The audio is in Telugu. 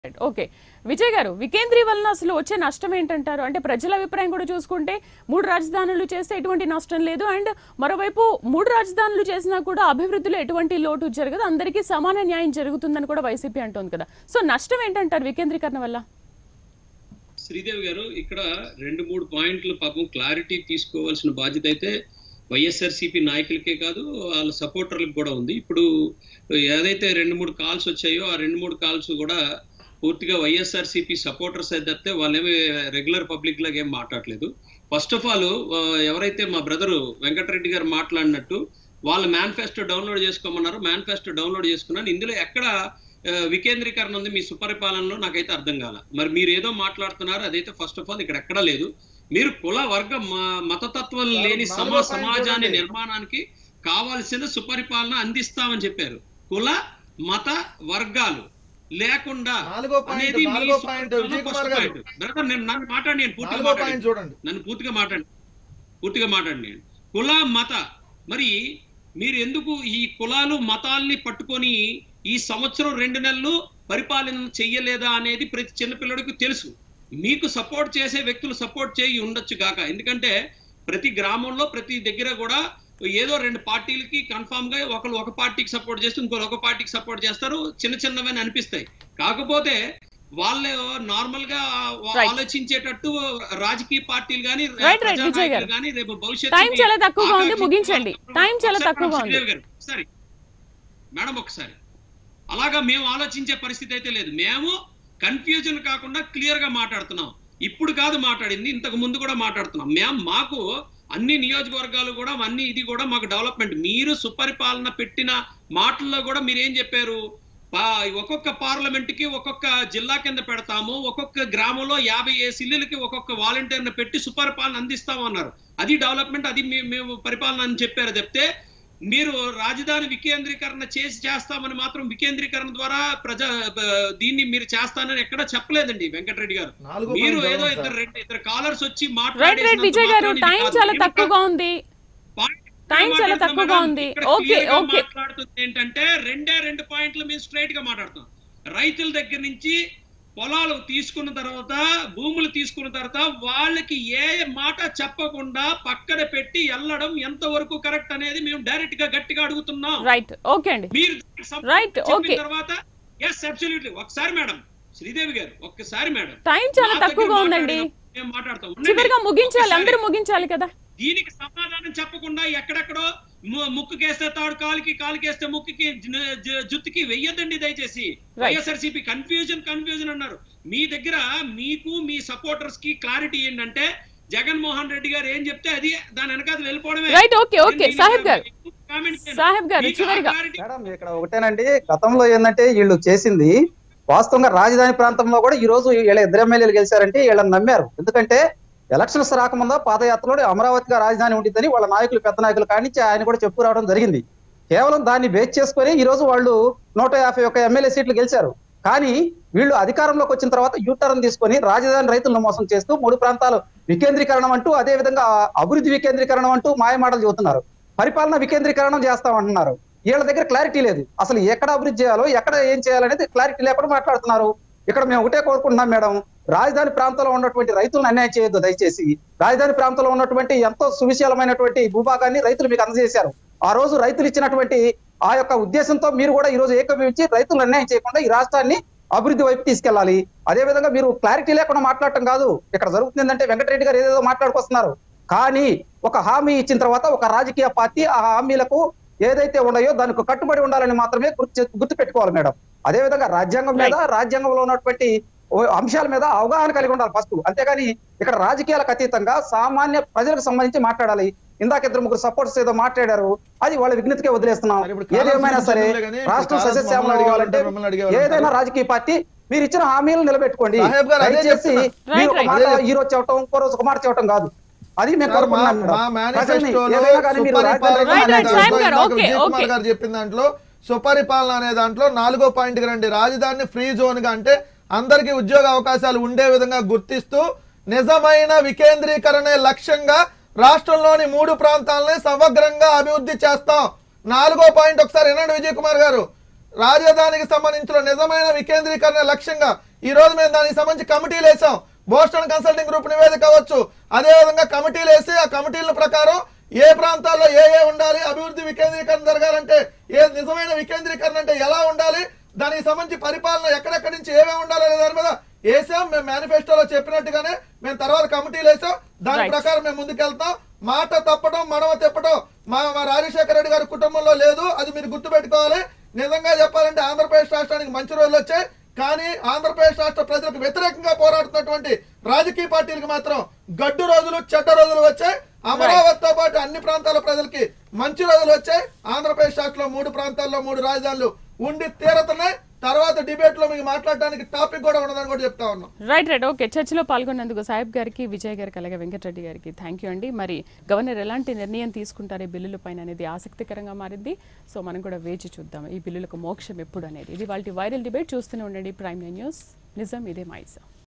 రైట్, ఓకే విజయ్ గారు వికేంద్రీ వలన అసలు వచ్చే నష్టం ఏంటంటారు అంటే ప్రజల అభిప్రాయం కూడా చూసుకుంటే మూడు రాజధానులు చేస్తే ఎటువంటి నష్టం లేదు అండ్ మరోవైపు మూడు రాజధానులు చేసినా కూడా అభివృద్ధిలో ఎటువంటి లోటు జరగదు అందరికీ సమాన న్యాయం జరుగుతుందని కూడా వైసీపీ అంటోంది కదా సో నష్టం ఏంటంటారు వికేంద్రీకరణ వల్ల శ్రీదేవి గారు ఇక్కడ రెండు మూడు పాయింట్లు పాపం క్లారిటీ తీసుకోవాల్సిన బాధ్యత అయితే వైఎస్ఆర్సీపీ నాయకులకే కాదు వాళ్ళ సపోర్టర్లకు కూడా ఉంది ఇప్పుడు ఏదైతే రెండు మూడు కాల్స్ వచ్చాయో ఆ రెండు మూడు కాల్స్ కూడా పూర్తిగా వైఎస్ఆర్సీపీ సపోర్టర్స్ అయితే తప్పితే వాళ్ళేమి రెగ్యులర్ పబ్లిక్ లాగా ఏం మాట్లాడలేదు ఫస్ట్ ఆఫ్ ఆల్ ఎవరైతే మా బ్రదరు వెంకటరెడ్డి గారు మాట్లాడినట్టు వాళ్ళ మేనిఫెస్టో డౌన్లోడ్ చేసుకోమన్నారు మేనిఫెస్టో డౌన్లోడ్ చేసుకున్నాను ఇందులో ఎక్కడ ఆ, వికేంద్రీకరణ ఉంది మీ సుపరిపాలనలో నాకైతే అర్థం కాల మరి మీరు ఏదో మాట్లాడుతున్నారు అదైతే ఫస్ట్ ఆఫ్ ఆల్ ఇక్కడ ఎక్కడా లేదు మీరు కుల వర్గ మ- మతతత్వం సార్, లేని నాలుగో సమా పాయింట్ సమాజాన్ని చూడండి. నిర్మాణానికి కావాల్సిన సుపరిపాలన అందిస్తామని చెప్పారు కుల మత వర్గాలు లేకుండా నాలుగో పాయింట్ అనేది మీ నాలుగో సుపరిపాలన point Vijay Kumar first garu point. Brother నేను నన్ను మాట్లాడి నేను పూర్తిగా నాలుగో మాట్లాడి పాయింట్ చూడండి నన్ను పూర్తిగా మాట్లాడి పూర్తిగా మాట్లాడి నేను కుల మత మరి మీరు ఎందుకు ఈ కులాలు మతాల్ని పట్టుకొని ఈ సంవత్సరం రెండు నెలలు పరిపాలన చెయ్యలేదా అనేది ప్రతి చిన్నపిల్లడికి తెలుసు మీకు సపోర్ట్ చేసే వ్యక్తులు సపోర్ట్ చేయి ఉండొచ్చు గాక ఎందుకంటే ప్రతి గ్రామంలో ప్రతి దగ్గర కూడా ఏదో రెండు పార్టీలకి కన్ఫామ్ గా ఒకరు ఒక పార్టీకి సపోర్ట్ చేస్తే ఇంకోరు ఒక పార్టీకి సపోర్ట్ చేస్తారు చిన్న చిన్నవని అనిపిస్తాయి కాకపోతే వాళ్ళు నార్మల్ గా Right. ఆలోచించేటట్టు రాజకీయ పార్టీలు కానీ Right, right, విజయ్ గారు. కానీ రేపు భవిష్యత్తు టైం చాలా తక్కువగా ఉంది, ముగించండి. టైం చాలా తక్కువగా ఉంది. సరే మేడం ఒకసారి అలాగా మేము ఆలోచించే పరిస్థితి అయితే లేదు మేము కన్ఫ్యూజన్ కాకుండా క్లియర్ గా మాట్లాడుతున్నాం ఇప్పుడు కాదు మాట్లాడింది ఇంతకు ముందు కూడా మాట్లాడుతున్నాం మేము మాకు అన్ని నియోజకవర్గాలు కూడా అన్ని ఇది కూడా మాకు డెవలప్మెంట్ మీరు సుపరిపాలన పెట్టిన మాటల్లో కూడా మీరు ఏం చెప్పారు పా- ఒక్కొక్క పార్లమెంట్ కి ఒక్కొక్క జిల్లా కింద పెడతాము ఒక్కొక్క గ్రామంలో యాభై ఏ సిల్లులకి ఒక్కొక్క వాలంటీర్ని పెట్టి సుపరిపాలన అందిస్తామన్నారు అది డెవలప్మెంట్ అది మే- మేము పరిపాలన అని చెప్పారు చెప్తే మీరు రాజధాని వికేంద్రీకరణ చేసి చేస్తామని మాత్రం వికేంద్రీకరణ ద్వారా ప్రజా బ- దీన్ని మీరు చేస్తానని ఎక్కడ చెప్పలేదండి వెంకటరెడ్డి గారు నాలుగో మీరు పాయింట్ ఏదో చదవండి ఇద్దరు సార్. రెండు ఇద్దరు కాలర్స్ వచ్చి రైట్ రైట్ మాట్లాడేసినంత విజయ్ గారు మాత్రాన ఇది టైం కాదు. చాలా మేము తక్కువగా ఉంది పాయింట్ టైం చాలా మాట్లాడుతున్నాం తక్కువగా మేడం. ఉంది. ఇక్కడ ఓకే, clear గా ఓకే. మాట్లాడుతుంది ఏంటంటే రెండే రెండు పాయింట్లు మేము స్ట్రైట్ గా మాట్లాడుతాం రైతుల దగ్గర నుంచి పొలాలు తీసుకున్న తర్వాత భూములు తీసుకున్న తర్వాత వాళ్ళకి ఏ మాట చెప్పకుండా పక్కన పెట్టి వెళ్ళడం ఎంత వరకు కరెక్ట్ అనేది మేము డైరెక్ట్ గా గట్టిగా అడుగుతున్నాం రైట్ ఓకే అండి మీరు దానికి support Right, చెప్పిన okay. తర్వాత ఎస్ అబ్సల్యూట్లీ ఒకసారి మేడం శ్రీదేవి గారు ఒక్కసారి మేడం టైం చాలా నా దగ్గర తక్కువగా ఉందండి మాట్లాడినప్పుడు మేము మాట్లాడతాం ఉండండి. చివరిగా ముగించాలి ఒక్కసారి. అందరూ ముగించాలి కదా దీనికి సమాధానం చెప్పకుండా ఎక్కడెక్కడో ము- ముక్కుకేస్తే తాడు కాలుకి కాలుకేస్తే ముక్కుకి జు- జు- జుత్తుకి వెయ్యొద్దండి దయచేసి వైఎస్ఆర్సీపీ కన్ఫ్యూజన్ కన్ఫ్యూజన్ అన్నారు మీ దగ్గర మీకు మీ సపోర్టర్స్ కి క్లారిటీ ఏంటంటే జగన్మోహన్ రెడ్డి గారు ఏం చెప్తే అది దాని వెనకాల వెళ్ళిపోవడమే రైట్ ఓకే ఓకే నేను సాహెబ్ గారు ఎక్కువ comment చేయను. సాహెబ్ గారు మీకు ఆ చివరిగా clarity మేడం ఇక్కడ ఒకటేనండి గతంలో ఏంటంటే వీళ్ళు చేసింది వాస్తవంగా రాజధాని ప్రాంతంలో కూడా ఈ రోజు వీళ్ళ ఇద్దరు ఎమ్మెల్యేలు గెలిచారంటే వీళ్ళని నమ్మారు ఎందుకంటే ఎలక్షన్స్ రాకముందా పాదయాత్రలో అమరావతిగా రాజధాని ఉంటుందని వాళ్ళ నాయకులు పెద్ద నాయకులు కానించి ఆయన కూడా చెప్పు రావడం జరిగింది కేవలం దాన్ని బేస్ చేసుకొని ఈ రోజు వాళ్ళు నూట యాభై ఒక్క ఎమ్మెల్యే సీట్లు గెలిచారు కానీ వీళ్ళు అధికారంలోకి వచ్చిన తర్వాత యూటర్న్ తీసుకొని రాజధాని రైతులను మోసం చేస్తూ మూడు ప్రాంతాలు వికేంద్రీకరణం అంటూ అదే విధంగా అభివృద్ధి వికేంద్రీకరణం అంటూ మాయమాటలు చెబుతున్నారు పరిపాలన వికేంద్రీకరణం చేస్తామంటున్నారు వీళ్ళ దగ్గర క్లారిటీ లేదు అసలు ఎక్కడ అభివృద్ధి చేయాలో ఎక్కడ ఏం చేయాలనేది క్లారిటీ లేకుండా మాట్లాడుతున్నారు ఇక్కడ మేము ఒకటే కోరుకుంటున్నాం మేడం రాజధాని ప్రాంతంలో ఉన్నటువంటి రైతులను అన్యాయం చేయొద్దు దయచేసి రాజధాని ప్రాంతంలో ఉన్నటువంటి ఎంతో సువిశాలమైనటువంటి భూభాగాన్ని రైతులు మీకు అందజేశారు ఆ రోజు రైతులు ఇచ్చినటువంటి ఆ యొక్క ఉద్దేశంతో మీరు కూడా ఈ రోజు ఏకీభవించి రైతులను అన్యాయం చేయకుండా ఈ రాష్ట్రాన్ని అభివృద్ధి వైపు తీసుకెళ్లాలి అదే విధంగా మీరు క్లారిటీ లేకుండా మాట్లాడటం కాదు ఇక్కడ జరుగుతుంది ఏంటంటే వెంకటరెడ్డి గారు ఏదేదో మాట్లాడుకొస్తున్నారు కానీ ఒక హామీ ఇచ్చిన తర్వాత ఒక రాజకీయ పార్టీ ఆ హామీలకు ఏదైతే ఉన్నాయో దానికి కట్టుబడి ఉండాలని మాత్రమే గుర్తు గుర్తు పెట్టుకోవాలి మేడం అదే విధంగా రాజ్యాంగం మీద రాజ్యాంగంలో ఉన్నటువంటి ఓ అంశాల మీద అవగాహన కలిగి ఉండాలి ఫస్ట్ అంతేగాని ఇక్కడ రాజకీయాలకు అతీతంగా సామాన్య ప్రజలకు సంబంధించి మాట్లాడాలి ఇందాక ఇద్దరు ముగ్గురు సపోర్ట్స్ ఏదో మాట్లాడారు అది వాళ్ళ విఘ్నతకే వదిలేస్తున్నాం మరి ఇప్పుడు ఏదేమైనా కావాల్సిన సరే చర్యలే కానీ ఇప్పుడు రాష్ట్రం కావాల్సిన సస్యశ్యామలం మమ్మల్ని అవ్వాలంటే అడిగేవాళ్ళు మమ్మల్ని అడిగేవాళ్ళు ఏదైనా అంటారు. రాజకీయ పార్టీ మీరు ఇచ్చిన హామీలు నిలబెట్టుకోండి సాహెబ్ గారు అదే దయచేసి చెప్తున్నా. మీరు ఒక Right, మాట right. ఈ రోజు చెప్పటం ఇంకో రోజు ఒక మాట చెప్పటం కాదు అది మేము సార్, మా కోరుకుంటున్నాం మేడం. మా ప్రజల్ని మేనిఫెస్టోలో ఏదైనా కానీ మీరు సుపరిపాలన రాజధాని Right, అనే right, రైతులను సాహెబ్ దాంట్లో గారు, ఇందాక okay, విజయ్ కుమార్ okay. గారు చెప్పిన దాంట్లో సుపరిపాలన అనే దాంట్లో నాలుగో పాయింట్ కి రండి రాజధాని ఫ్రీ జోన్ గా అంటే అందరికీ ఉద్యోగ అవకాశాలు ఉండే విధంగా గుర్తిస్తూ నిజమైన వికేంద్రీకరణే లక్ష్యంగా రాష్ట్రంలోని మూడు ప్రాంతాలని సమగ్రంగా అభివృద్ధి చేస్తాం నాలుగో పాయింట్ ఒకసారి వినండి విజయ్ కుమార్ గారు రాజధానికి సంబంధించిన నిజమైన వికేంద్రీకరణ లక్ష్యంగా ఈ రోజు మేము దానికి సంబంధించి కమిటీలు వేసాం బోస్టన్ కన్సల్టింగ్ గ్రూప్ నివేదిక అవ్వచ్చు అదే విధంగా కమిటీలు వేసి ఆ కమిటీల ప్రకారం ఏ ప్రాంతాల్లో ఏ ఏ ఉండాలి అభివృద్ధి వికేంద్రీకరణ జరగాలంటే ఏ నిజమైన వికేంద్రీకరణ అంటే ఎలా ఉండాలి దానికి సంబంధించి పరిపాలన ఎక్కడెక్కడి నుంచి ఏమేమి ఉండాలి అనే దాని మీద వేసాం మేము మేనిఫెస్టోలో చెప్పినట్టుగానే మేము తర్వాత కమిటీలు వేసాం దాని Right. ప్రకారం మేము ముందుకెళ్తాం మాట తప్పడం మడమ తిప్పడం మా మా రాజశేఖర రెడ్డి గారి కుటుంబంలో లేదు అది మీరు గుర్తుపెట్టుకోవాలి నిజంగా చెప్పాలంటే ఆంధ్రప్రదేశ్ రాష్ట్రానికి మంచి రోజులు వచ్చాయి కానీ ఆంధ్రప్రదేశ్ రాష్ట్ర ప్రజలకు వ్యతిరేకంగా పోరాడుతున్నటువంటి రాజకీయ పార్టీలకు మాత్రం గడ్డు రోజులు చెడ్డ రోజులు వచ్చాయి అమరావతితో పాటు అన్ని ప్రాంతాల ప్రజలకి మంచి రోజులు వచ్చాయి ఆంధ్రప్రదేశ్ రాష్ట్రంలో మూడు ప్రాంతాల్లో మూడు రాజధానులు ఉండి తీరుతున్నాయి తర్వాత డిబేట్ లో మీకు మాట్లాడడానికి టాపిక్ కూడా ఉండదని కూడా చెప్తా ఉన్నాం రైట్ రైట్ ఓకే చర్చలో పాల్గొన్నందుకు సాహెబ్ గారికి విజయ్ గారికి అలాగే వెంకటరెడ్డి గారికి థ్యాంక్ యూ అండి మరి గవర్నర్ ఎలాంటి నిర్ణయం తీసుకుంటారు ఈ బిల్లుల పైన అనేది ఆసక్తికరంగా మారింది సో మనం కూడా వేచి చూద్దాం ఈ బిల్లులకు మోక్షం ఎప్పుడు అనేది ఇది వాళ్ళ వైరల్ డిబేట్ చూస్తూనే ఉండండి ప్రైమ్ న్యూస్ నిజం ఇదే మైసా